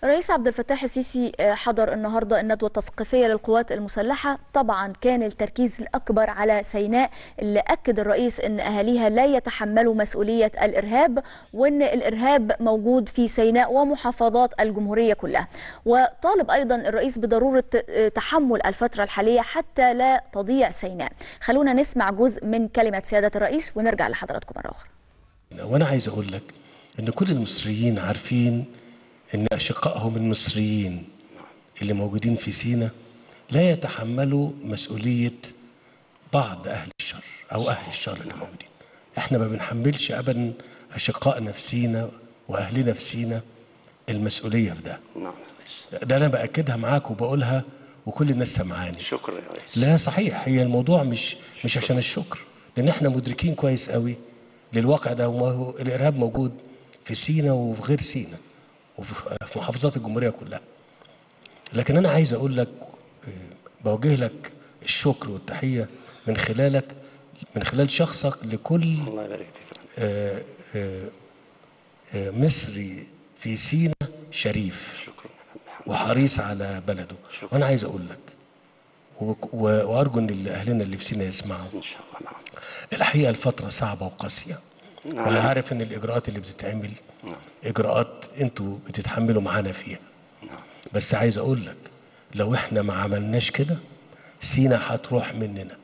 الرئيس عبد الفتاح السيسي حضر النهارده الندوه التثقيفيه للقوات المسلحه طبعا كان التركيز الاكبر على سيناء اللي اكد الرئيس ان اهاليها لا يتحملوا مسؤوليه الارهاب وان الارهاب موجود في سيناء ومحافظات الجمهوريه كلها وطالب ايضا الرئيس بضروره تحمل الفتره الحاليه حتى لا تضيع سيناء خلونا نسمع جزء من كلمه سياده الرئيس ونرجع لحضراتكم مره اخرى وانا عايز اقول لك ان كل المصريين عارفين ان اشقائهم المصريين اللي موجودين في سينا لا يتحملوا مسؤوليه بعض اهل الشر او اهل الشر اللي موجودين احنا ما بنحملش ابدا اشقائنا في سينا واهلنا في سينا المسؤوليه في ده نعم ده انا باكدها معاك وبقولها وكل الناس سمعاني شكرا يا ريس لا صحيح هي الموضوع مش مش عشان الشكر لان احنا مدركين كويس قوي للواقع ده وهو الارهاب موجود في سينا وفي غير سينا وفي في محافظات الجمهوريه كلها لكن انا عايز اقول لك آه، بوجه لك الشكر والتحيه من خلالك من خلال شخصك لكل الله يبارك فيك آه، آه، آه، مصري في سينا شريف شكرا وحريص على بلده وانا عايز اقول لك و- و- وارجو ان اللي اهلنا اللي في سينا يسمعوا ان شاء الله نعم الحقيقه الفتره صعبه وقاسيه نعم. وانا عارف ان الاجراءات اللي بتتعمل اجراءات انتوا بتتحملوا معانا فيها بس عايز اقول لك لو احنا ما عملناش كده سينا هتروح مننا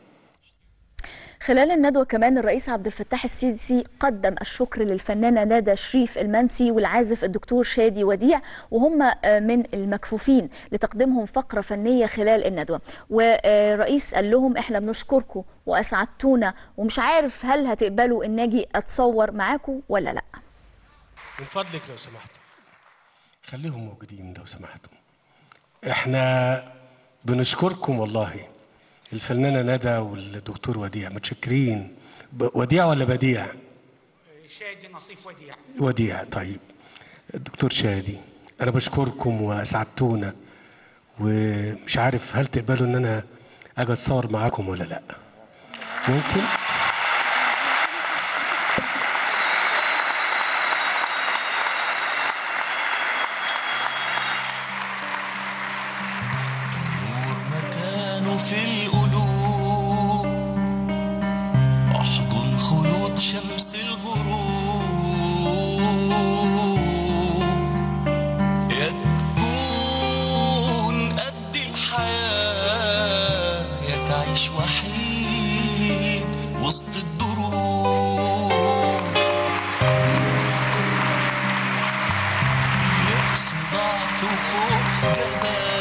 خلال الندوة كمان الرئيس عبد الفتاح السيسي قدم الشكر للفنانة ندى شريف المنسي والعازف الدكتور شادي وديع وهم آه، من المكفوفين لتقديمهم فقرة فنية خلال الندوة والرئيس قال لهم احنا بنشكركم واسعدتونا ومش عارف هل هتقبلوا ان اجي اتصور معاكم ولا لا من فضلك لو سمحتوا خليهم موجودين لو سمحتوا احنا بنشكركم والله الفنانة ندى والدكتور وديع متشكرين ب- وديع ولا بديع شادي نصيف وديع وديع طيب الدكتور شادي انا بشكركم واسعدتونا ومش عارف هل تقبلوا ان انا اجي اتصور معاكم ولا لا ممكن نور مكانه في القلوب احضن خيوط شمس الغروب يا تكون قد الحياة يا تعيش وحيد وسط الدروب يأس ضعف وخوف جبان